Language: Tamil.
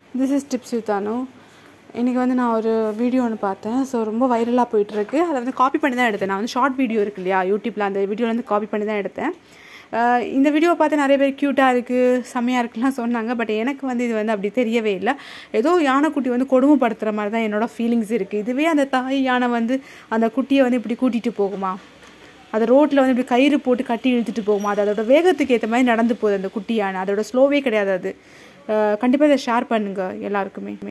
திஸ் இஸ் டிப்ஸ் யூத்தானு இன்றைக்கி வந்து நான் ஒரு வீடியோ ஒன்று பார்த்தேன் ஸோ ரொம்ப வைரலாக போயிட்டுருக்கு அதை வந்து காப்பி பண்ணி தான் எடுத்தேன் நான் வந்து ஷார்ட் வீடியோ இருக்கு இல்லையா யூடியூப்பில் அந்த வீடியோலேருந்து காப்பி பண்ணி தான் எடுத்தேன் அஹ் இந்த வீடியோ பார்த்து நிறைய பேர் க்யூட்டாக இருக்குது செம்மையாக இருக்குலாம் சொன்னாங்க பட் எனக்கு வந்து இது வந்து அப்படி தெரியவே இல்லை ஏதோ யானைக்குட்டி வந்து கொடுமைப்படுத்துகிற மாதிரி தான் என்னோடய ஃபீலிங்ஸ் இருக்குது இதுவே அந்த தாய் யானை வந்து அந்த குட்டியை வந்து இப்படி கூட்டிகிட்டு போகுமா அதை ரோட்டில் வந்து இப்படி கயிறு போட்டு கட்டி இழுத்துட்டு போகுமா அது அதோட வேகத்துக்கு ஏற்ற மாதிரி நடந்து போகுது அந்த குட்டி யானை அதோட ஸ்லோவே கிடையாது அது கண்டிப்பாக இதை ஷேர் பண்ணுங்கள் எல்லாருக்குமே